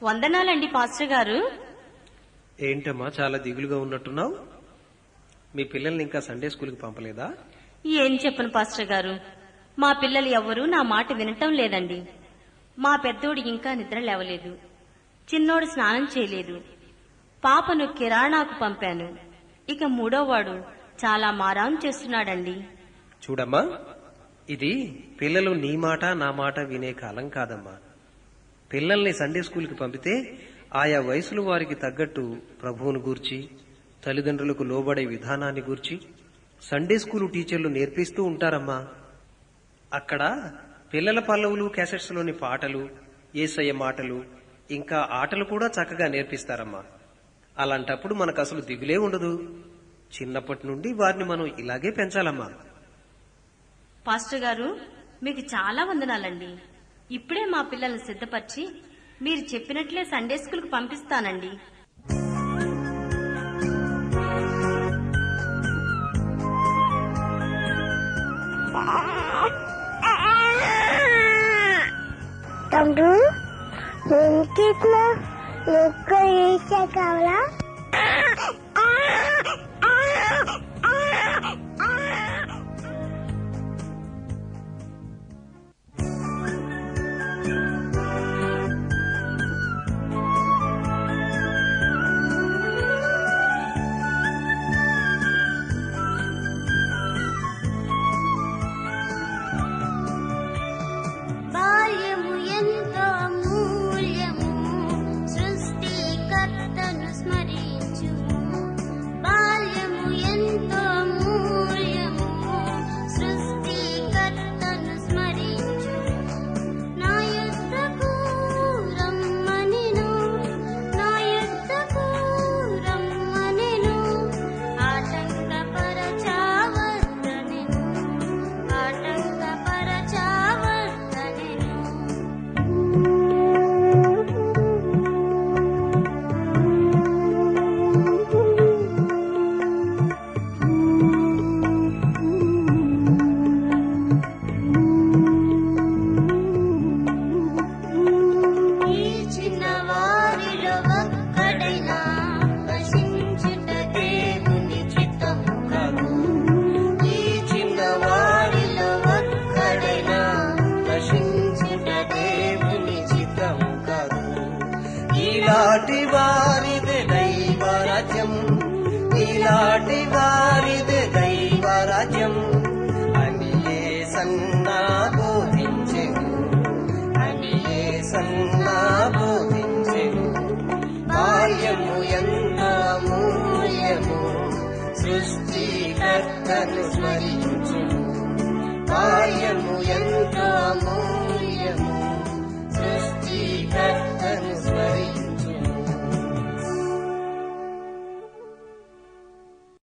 వందనాలండి పాస్టర్ గారు ఏంటమ్మా చాలా దిగులుగా ఉన్నట్టున్నావు మీ పిల్లల్ని ఇంకా సండే స్కూల్కి పంపలేదా ఏం చెప్పను పాస్టర్ గారు మా పిల్లలు ఎవ్వరూ నా మాట వినటం లేదండి మా పెద్దోడు ఇంకా నిద్ర లేవలేదు చిన్నోడు స్నానం చేయలేదు పాపను కిరాణాకు పంపాను ఇక మూడోవాడు చాలా మారాం చేస్తున్నాడండి చూడమ్మా ఇది పిల్లలు నీ మాట నా మాట వినే కాలం కాదమ్మా పిల్లల్ని సండే స్కూల్కి పంపితే ఆయా వయసులు వారికి తగ్గట్టు ప్రభువును గూర్చి తల్లిదండ్రులకు లోబడే విధానాన్ని గూర్చి సండే స్కూలు టీచర్లు నేర్పిస్తూ ఉంటారమ్మా అక్కడ పిల్లల పల్లవులు క్యాసెట్స్లోని పాటలు ఏసయ్య మాటలు ఇంకా ఆటలు కూడా చక్కగా నేర్పిస్తారమ్మా అలాంటప్పుడు మనకు అసలు దిగులే ఉండదు చిన్నప్పటి నుండి వారిని మనం ఇలాగే పెంచాలమ్మా పాస్టర్ గారు మీకు చాలా వందనాలండి ఇప్పుడే మా పిల్లల్ని సిద్ధపరిచి మీరు చెప్పినట్లే సండే స్కూల్కి పంపిస్తానండి తమ్ముడు దేనికి ఎక్కువ చేసా కావాలా బాల్యము ఎంతో అమూల్యము సృష్టికర్తను స్మరించుము బాల్యము ఎంతో అమూల్యము సృష్టికర్తను స్మరించుము నా యుద్ధకు రమ్మనెను నా యుద్ధకు రమ్మనెను ఆటంకపరచావద్దనెను ఆటంకపరచావద్దనెను ఈ చిన్నవారిలో ఒక్కడైనా నశించుట దేవుని చిత్తము కాదు. ఈ చిన్నవారిలో ఒక్కడైనా నశించుట దేవుని చిత్తము కాదు ఇలాంటి వారిదే దైవరాజ్యం ఇలాంటి వారిదే దైవరాజ్యం అని ఏ సన్నా బోధి